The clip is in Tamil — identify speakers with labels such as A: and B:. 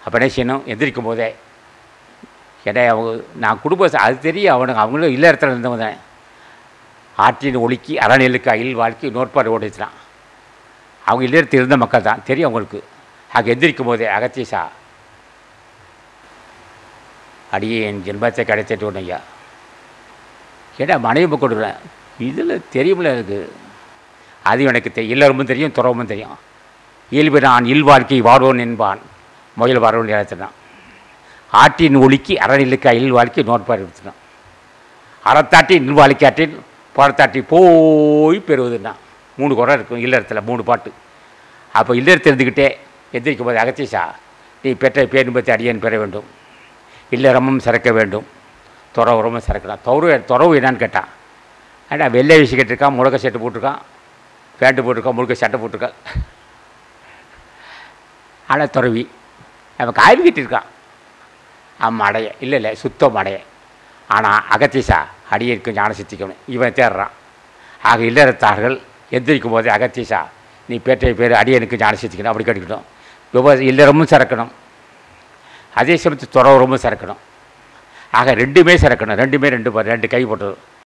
A: அப்போ என்ன செய்யணும் எந்திரிக்கும் போதே ஏடா அவங்க நான் குடும்ப ச- அது தெரியும் அவனுக்கு அவங்களும் இல்ல இடத்துல இருந்தவங்க தானே ஆற்றின் ஒழுக்கி அறநிலுக்கு அயில் வாழ்க்கை நோட்பாடு ஓடிச்சுலாம் அவங்க இல்லறத்தில் இருந்த மக்கள் தான் தெரியும் அவங்களுக்கு ஆக எந்திரிக்கும் போதே அகத்தீசா அடியே என் ஜென்மத்தை கிடைச்சிட்டு ஒன்று ஐயா ஏடா மனைவி கொடுக்குறேன் இதில் தெரியுமில்ல எனக்கு அது எனக்கு தெ இல்லறமும் தெரியும் துறவும் தெரியும் இயல்பு நான் இல்வாழ்க்கை வாழ்வோன் என்பான் முயல் வரவன் இடத்தினான் ஆற்றின் ஒழுக்கி அறநிலுக்கு அயில் வாழ்க்கை நோட்பாடு எடுத்துனான் அறத்தாட்டி நில்வாழ்க்கையாற்றின் புறத்தாட்டி போய் பெறுவதுன்னா மூணு குரம் இருக்கும் இல்லறத்தில் மூணு பாட்டு அப்போ இல்லறத்தில் இருந்துக்கிட்டே எந்திரிக்கும் போது அகத்தீசா நீ பெற்ற பேரும்பத்தை அடியேன் பெற வேண்டும் இல்லறமும் சிறக்க வேண்டும் துறவுறமும் சிறக்கலாம் துறவு துறவு என்னன்னு கேட்டான் ஏடா வெள்ளை வீசி கட்டிருக்கான் முழுக்க சட்டை போட்டிருக்கான் பேண்ட்டு போட்டிருக்கான் முழுக்க சட்டை போட்டிருக்கான் ஆனால் துறவி அவன் காய்வு கட்டியிருக்கான் ஆமாம் அடைய இல்லை இல்லை சுத்தம் அடைய ஆனால் அகத்தீசா அடியிருக்கும் ஞான சித்திக்கணும் இவன் தேடுறான் ஆக இல்லறத்தார்கள் எந்திரிக்கும் போதே அகத்தீசா நீ பேற்றை பேர் அடியனுக்கு ஞான சித்திக்கணும் அப்படி கட்டிக்கணும் விவ இல்லறமும் சிறக்கணும் அதே சமயத்து துறவரமும் சிறக்கணும் ஆக ரெண்டுமே சிறக்கணும் ரெண்டுமே ரெண்டு பா- ரெண்டு கை போட்டது